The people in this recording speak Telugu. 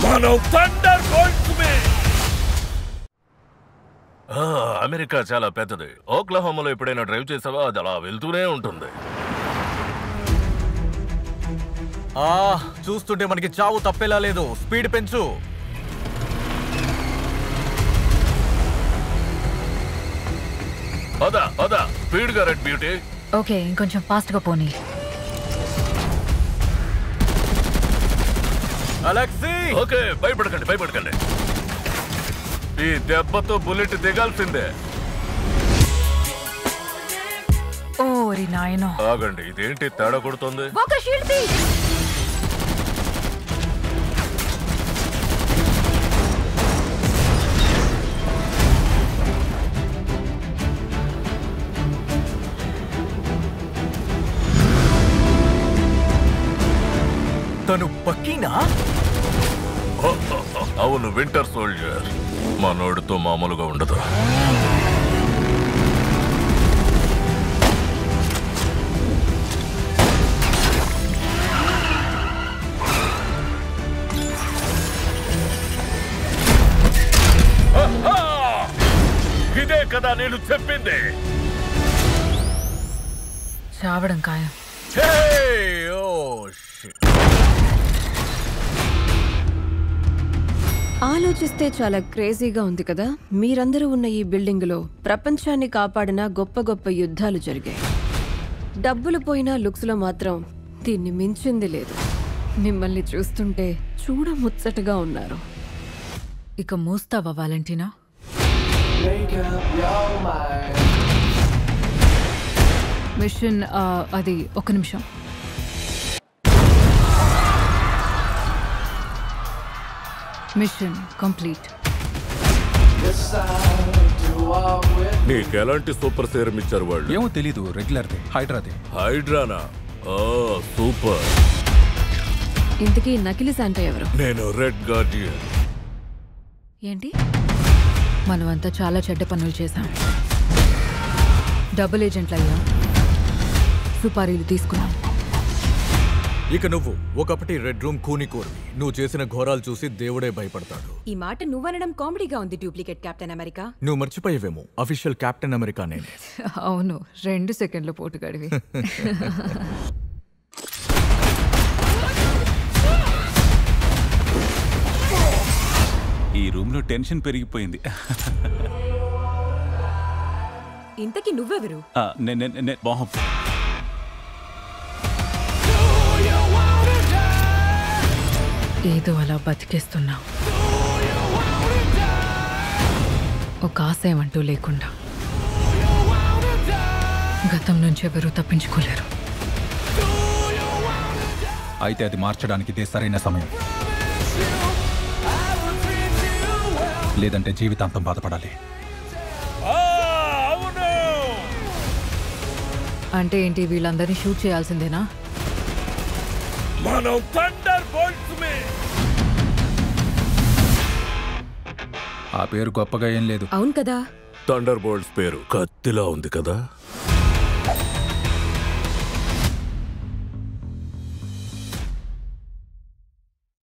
మనం థండర్ బోల్ట్స్ ఆ, అమెరికా చాలా పెద్దది ఓక్లహోమాలో ఎప్పుడైనా డ్రైవ్ చేసావా అది అలా వెళ్తూనే ఉంటుంది ఆ చూస్తుంటే మనకి చావు తప్పేలా లేదు స్పీడ్ పెంచు అదా అదా స్పీడ్ గా రెడ్ బ్యూటీ ఓకే ఇంకొంచెం ఫాస్ట్ గా పోనీ అలెక్సీ ఓకే భయపడకండి భయపడకండి ఈ దెబ్బతో బుల్లెట్ దిగాల్సిందే ఓరి నాయనో ఆగండి ఇదేంటి తేడా కొడుతుంది ఒక షీల్డ్ తీ తను పక్కీనా అవును వింటర్ సోల్జర్ మనోడితో మామూలుగా ఉండదు ఆహా! ఇదే కదా నేను చెప్పింది చావడం ఖాయం Hey! Oh, shit. ఆలోచిస్తే చాలా క్రేజీగా ఉంది కదా మీరందరూ ఉన్న ఈ బిల్డింగులో ప్రపంచాన్ని కాపాడిన గొప్ప గొప్ప యుద్ధాలు జరిగాయి డబ్బులు పోయినా లుక్స్లో మాత్రం దీన్ని మించింది లేదు మిమ్మల్ని చూస్తుంటే చూడముచ్చటగా ఉన్నారు ఇక మూస్తావా వాలంటీనా మిషన్ ఆ, అది ఒక నిమిషం మిషన్ కంప్లీట్ నీకు ఎలాంటి సూపర్ సేరం ఇచ్చారు వాళ్ళు ఏమో తెలీదు రెగ్యులర్ది హైడ్రాది హైడ్రానా ఓ సూపర్ ఇంతకీ నకిలీ శాంటా ఎవరు నేను రెడ్ గార్డియన్ ఏంటి మనమంతా చాలా చెడ్డ పనులు చేశాం డబుల్ ఏజెంట్లు అయ్యాం సుపారీలు తీసుకున్నాం ఇక నువ్వు ఒకప్పటి రెడ్ రూమ్ కూని కోరివి నువ్వు చేసిన ఘోరాలు చూసి దేవుడే భయపడతాడు ఈ మాట నువ్వనడం కామెడీగా ఉంది డూప్లికేట్ కెప్టెన్ అమెరికా నువ్వు మర్చిపోయేవేమో అఫీషియల్ కెప్టెన్ అమెరికా నేనే అవును రెండు సెకండ్ల పోటుగాడివి ఈ రూమ్ లో టెన్షన్ పెరిగిపోయింది ఇంతకీ నువ్వెవరు ఆ, నే- నే- నే- మొహం ఏదో అలా బతికేస్తున్నాం ఒక ఆశయం అంటూ లేకుండా గతం నుంచి ఎవరూ తప్పించుకోలేరు అయితే అది మార్చడానికి ఇదే సరైన సమయం లేదంటే జీవితాంతం బాధపడాలి అవును అంటే ఏంటి వీళ్ళందరినీ షూట్ చేయాల్సిందేనా మనం థండర్ బోల్ట్స్ ఆ పేరు గొప్పగా ఏం లేదు అవును కదా థండర్ బోల్ట్స్ పేరు కత్తిలా ఉంది కదా